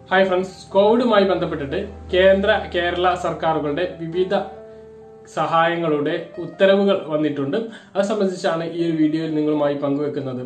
hi friends കോവിഡുമായി ബന്ധപ്പെട്ടിട്ട് കേന്ദ്ര കേരള സർക്കാരുകളുടെ വിവിധ സഹായങ്ങളുടെ ഉത്തരവുകൾ വന്നിട്ടുണ്ട് അത് സംബന്ധിച്ചാണ് ഈ ഒരു വീഡിയോയിൽ നിങ്ങളുമായി പങ്കുവെക്കുന്നത്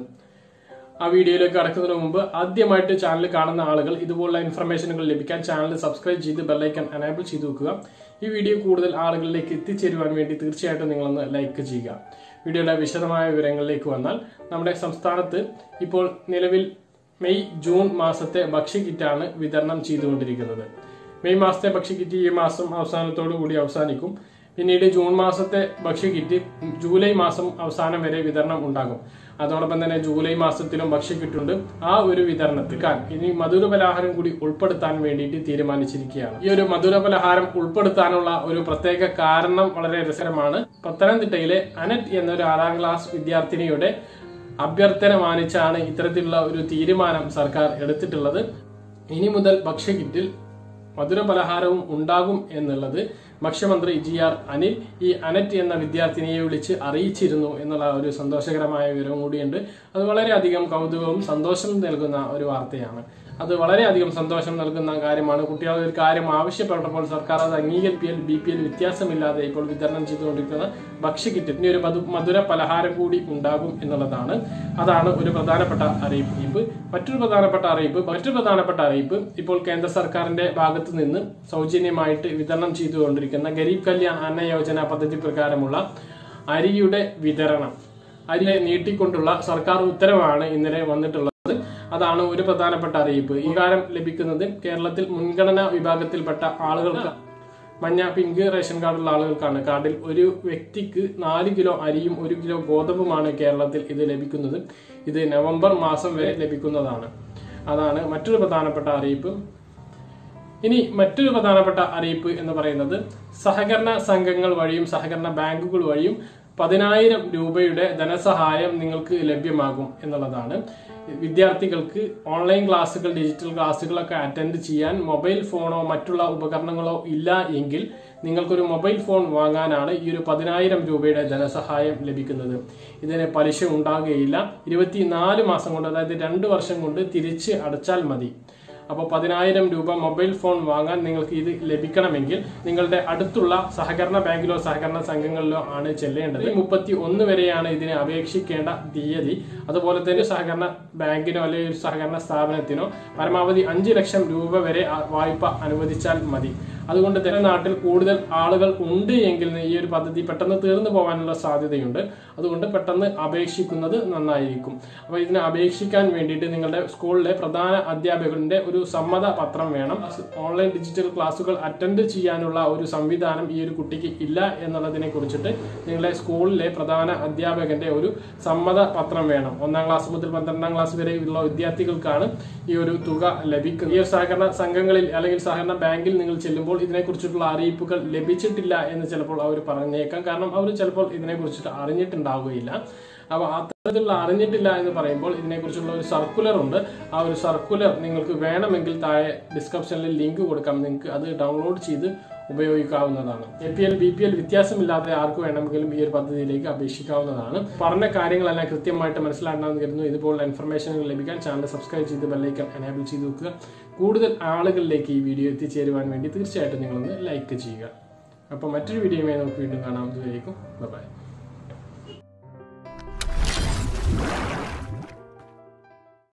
ആ വീഡിയോയിലേക്ക് കടക്കുന്നതിന് മുമ്പ് ആദ്യമായിട്ട് ചാനൽ കാണുന്ന ആളുകൾ ഇതുപോലുള്ള ഇൻഫർമേഷനുകൾ ലഭിക്കാൻ ചാനൽ സബ്സ്ക്രൈബ് ചെയ്ത് ബെല്ലൈക്കൺ എനേബിൾ ചെയ്ത് വെക്കുക ഈ വീഡിയോ കൂടുതൽ ആളുകളിലേക്ക് എത്തിച്ചേരുവാൻ വേണ്ടി തീർച്ചയായിട്ടും നിങ്ങളൊന്ന് ലൈക്ക് ചെയ്യുക വീഡിയോയുടെ വിശദമായ വിവരങ്ങളിലേക്ക് വന്നാൽ നമ്മുടെ സംസ്ഥാനത്ത് ഇപ്പോൾ നിലവിൽ മെയ് ജൂൺ മാസത്തെ ഭക്ഷ്യക്കിറ്റാണ് വിതരണം ചെയ്തുകൊണ്ടിരിക്കുന്നത് മെയ് മാസത്തെ ഭക്ഷ്യക്കിറ്റ് ഈ മാസം അവസാനത്തോടു കൂടി അവസാനിക്കും പിന്നീട് ജൂൺ മാസത്തെ ഭക്ഷ്യക്കിറ്റ് ജൂലൈ മാസം അവസാനം വരെ വിതരണം ഉണ്ടാകും അതോടൊപ്പം തന്നെ ജൂലൈ മാസത്തിലും ഭക്ഷ്യക്കിറ്റുണ്ട് ആ ഒരു വിതരണത്തിൽ ഇനി മധുര പലഹാരം കൂടി ഉൾപ്പെടുത്താൻ വേണ്ടിയിട്ട് തീരുമാനിച്ചിരിക്കുകയാണ് ഈ ഒരു മധുര പലഹാരം ഉൾപ്പെടുത്താനുള്ള ഒരു പ്രത്യേക കാരണം വളരെ രസകരമാണ് പത്തനംതിട്ടയിലെ അനറ്റ് എന്നൊരു ആറാം ക്ലാസ് വിദ്യാർത്ഥിനിയുടെ അഭ്യർത്ഥന മാനിച്ചാണ് ഇത്തരത്തിലുള്ള ഒരു തീരുമാനം സർക്കാർ എടുത്തിട്ടുള്ളത് ഇനി മുതൽ ഭക്ഷ്യക്കിറ്റിൽ മധുര പലഹാരവും ഉണ്ടാകും എന്നുള്ളത് ഭക്ഷ്യമന്ത്രി ജി ആർ അനിൽ ഈ അനറ്റ് എന്ന വിദ്യാർത്ഥിനിയെ വിളിച്ച് അറിയിച്ചിരുന്നു എന്നുള്ള ഒരു സന്തോഷകരമായ വിവരം കൂടിയുണ്ട് അത് വളരെയധികം കൗതുകവും സന്തോഷം നൽകുന്ന ഒരു വാർത്തയാണ് അത് വളരെയധികം സന്തോഷം നൽകുന്ന കാര്യമാണ് കുട്ടികൾ ഒരു കാര്യം ആവശ്യപ്പെട്ടപ്പോൾ സർക്കാർ അത് അംഗീകരിപ്പിയൽ ബി പി എൽ വ്യത്യാസമില്ലാതെ ഇപ്പോൾ വിതരണം ചെയ്തുകൊണ്ടിരിക്കുന്ന ഭക്ഷ്യക്കിറ്റ് ഇനി ഒരു മധു മധുര പലഹാരം കൂടി ഉണ്ടാകും എന്നുള്ളതാണ് അതാണ് ഒരു പ്രധാനപ്പെട്ട അറിയിപ്പ് മറ്റൊരു പ്രധാനപ്പെട്ട അറിയിപ്പ് മറ്റൊരു പ്രധാനപ്പെട്ട അറിയിപ്പ് ഇപ്പോൾ കേന്ദ്ര സർക്കാരിന്റെ ഭാഗത്ത് നിന്ന് സൗജന്യമായിട്ട് വിതരണം ചെയ്തുകൊണ്ടിരിക്കുന്ന ഗരീബ് കല്യാൺ അന്ന യോജന പദ്ധതി പ്രകാരമുള്ള അരിയുടെ വിതരണം അരി നീട്ടിക്കൊണ്ടുള്ള സർക്കാർ ഉത്തരവാണ് ഇന്നലെ വന്നിട്ടുള്ളത് അതാണ് ഒരു പ്രധാനപ്പെട്ട അറിയിപ്പ് ഈ കാലം ലഭിക്കുന്നത് കേരളത്തിൽ മുൻഗണനാ വിഭാഗത്തിൽപ്പെട്ട ആളുകൾക്ക് മഞ്ഞ പിങ്ക് റേഷൻ കാർഡുള്ള ആളുകൾക്കാണ് കാർഡിൽ ഒരു വ്യക്തിക്ക് നാല് കിലോ അരിയും ഒരു കിലോ ഗോതമ്പുമാണ് കേരളത്തിൽ ഇത് ലഭിക്കുന്നത് ഇത് നവംബർ മാസം വരെ ലഭിക്കുന്നതാണ് അതാണ് മറ്റൊരു പ്രധാനപ്പെട്ട അറിയിപ്പ് ഇനി മറ്റൊരു പ്രധാനപ്പെട്ട അറിയിപ്പ് എന്ന് പറയുന്നത് സഹകരണ സംഘങ്ങൾ വഴിയും സഹകരണ ബാങ്കുകൾ വഴിയും പതിനായിരം രൂപയുടെ ധനസഹായം നിങ്ങൾക്ക് ലഭ്യമാകും എന്നുള്ളതാണ് വിദ്യാർത്ഥികൾക്ക് ഓൺലൈൻ ക്ലാസ്സുകൾ ഡിജിറ്റൽ ക്ലാസ്സുകളൊക്കെ അറ്റൻഡ് ചെയ്യാൻ മൊബൈൽ ഫോണോ മറ്റുള്ള ഉപകരണങ്ങളോ ഇല്ല എങ്കിൽ നിങ്ങൾക്കൊരു മൊബൈൽ ഫോൺ വാങ്ങാനാണ് ഈ ഒരു പതിനായിരം രൂപയുടെ ധനസഹായം ലഭിക്കുന്നത് ഇതിന് പലിശ ഉണ്ടാകുകയില്ല ഇരുപത്തിനാല് മാസം കൊണ്ട് അതായത് രണ്ട് വർഷം കൊണ്ട് തിരിച്ച് അടച്ചാൽ മതി അപ്പോൾ പതിനായിരം രൂപ മൊബൈൽ ഫോൺ വാങ്ങാൻ നിങ്ങൾക്ക് ഇത് ലഭിക്കണമെങ്കിൽ നിങ്ങളുടെ അടുത്തുള്ള സഹകരണ ബാങ്കിലോ സഹകരണ സംഘങ്ങളിലോ ആണ് ചെല്ലേണ്ടത് മുപ്പത്തി ഒന്ന് വരെയാണ് ഇതിന് അപേക്ഷിക്കേണ്ട തീയതി അതുപോലെ തന്നെ സഹകരണ ബാങ്കിനോ അല്ലെങ്കിൽ സഹകരണ സ്ഥാപനത്തിനോ പരമാവധി അഞ്ച് ലക്ഷം രൂപ വരെ വായ്പ അനുവദിച്ചാൽ മതി അതുകൊണ്ട് തന്നെ നാട്ടിൽ കൂടുതൽ ആളുകൾ ഉണ്ട് എങ്കിൽ ഈ ഒരു പദ്ധതി പെട്ടെന്ന് തീർന്നു പോകാനുള്ള സാധ്യതയുണ്ട് അതുകൊണ്ട് പെട്ടെന്ന് അപേക്ഷിക്കുന്നത് നന്നായിരിക്കും അപ്പോൾ ഇതിന് അപേക്ഷിക്കാൻ വേണ്ടിയിട്ട് നിങ്ങളുടെ സ്കൂളിലെ പ്രധാന അധ്യാപകരുടെ ഒരു സമ്മത പത്രം വേണം ഓൺലൈൻ ഡിജിറ്റൽ ക്ലാസ്സുകൾ അറ്റൻഡ് ചെയ്യാനുള്ള ഒരു സംവിധാനം ഈ ഒരു കുട്ടിക്ക് ഇല്ല എന്നുള്ളതിനെ കുറിച്ചിട്ട് നിങ്ങളുടെ സ്കൂളിലെ പ്രധാന അധ്യാപകന്റെ ഒരു സമ്മത പത്രം വേണം ഒന്നാം ക്ലാസ് മുതൽ പന്ത്രണ്ടാം ക്ലാസ് വരെ ഉള്ള വിദ്യാർത്ഥികൾക്കാണ് ഈ ഒരു തുക ലഭിക്കുന്നത് ഈ സഹകരണ സംഘങ്ങളിൽ അല്ലെങ്കിൽ സഹകരണ ബാങ്കിൽ നിങ്ങൾ ചെല്ലുമ്പോൾ ഇതിനെക്കുറിച്ചിട്ടുള്ള അറിയിപ്പുകൾ ലഭിച്ചിട്ടില്ല എന്ന് ചിലപ്പോൾ അവർ പറഞ്ഞേക്കാം കാരണം അവർ ചിലപ്പോൾ ഇതിനെക്കുറിച്ചിട്ട് അറിഞ്ഞിട്ടുണ്ടാവുകയില്ല അപ്പോൾ അത്തരത്തിലുള്ള അറിഞ്ഞിട്ടില്ല എന്ന് പറയുമ്പോൾ ഇതിനെക്കുറിച്ചുള്ള ഒരു സർക്കുലർ ഉണ്ട് ആ ഒരു സർക്കുലർ നിങ്ങൾക്ക് വേണമെങ്കിൽ താഴെ ഡിസ്ക്രിപ്ഷനിൽ ലിങ്ക് കൊടുക്കാം നിങ്ങൾക്ക് അത് ഡൗൺലോഡ് ചെയ്ത് ഉപയോഗിക്കാവുന്നതാണ് A P L B P L വ്യത്യാസമില്ലാതെ ആർക്ക് വേണമെങ്കിലും ഈ ഒരു പദ്ധതിയിലേക്ക് അപേക്ഷിക്കാവുന്നതാണ് പറഞ്ഞ കാര്യങ്ങളെല്ലാം കൃത്യമായിട്ട് മനസ്സിലാക്കണമെന്ന് കരുതുന്നു ഇതുപോലുള്ള ഇൻഫർമേഷനുകൾ ലഭിക്കാൻ ചാനൽ സബ്സ്ക്രൈബ് ചെയ്ത് ബെല്ലൈക്കൺ എനേബിൾ ചെയ്ത് വെക്കുക കൂടുതൽ ആളുകളിലേക്ക് ഈ വീഡിയോ എത്തിച്ചേരുവാൻ വേണ്ടി തീർച്ചയായിട്ടും നിങ്ങളൊന്ന് ലൈക്ക് ചെയ്യുക അപ്പോൾ മറ്റൊരു വീഡിയോയുമായി നമുക്ക് വീണ്ടും കാണാം ഇതുവരേക്കും ബൈ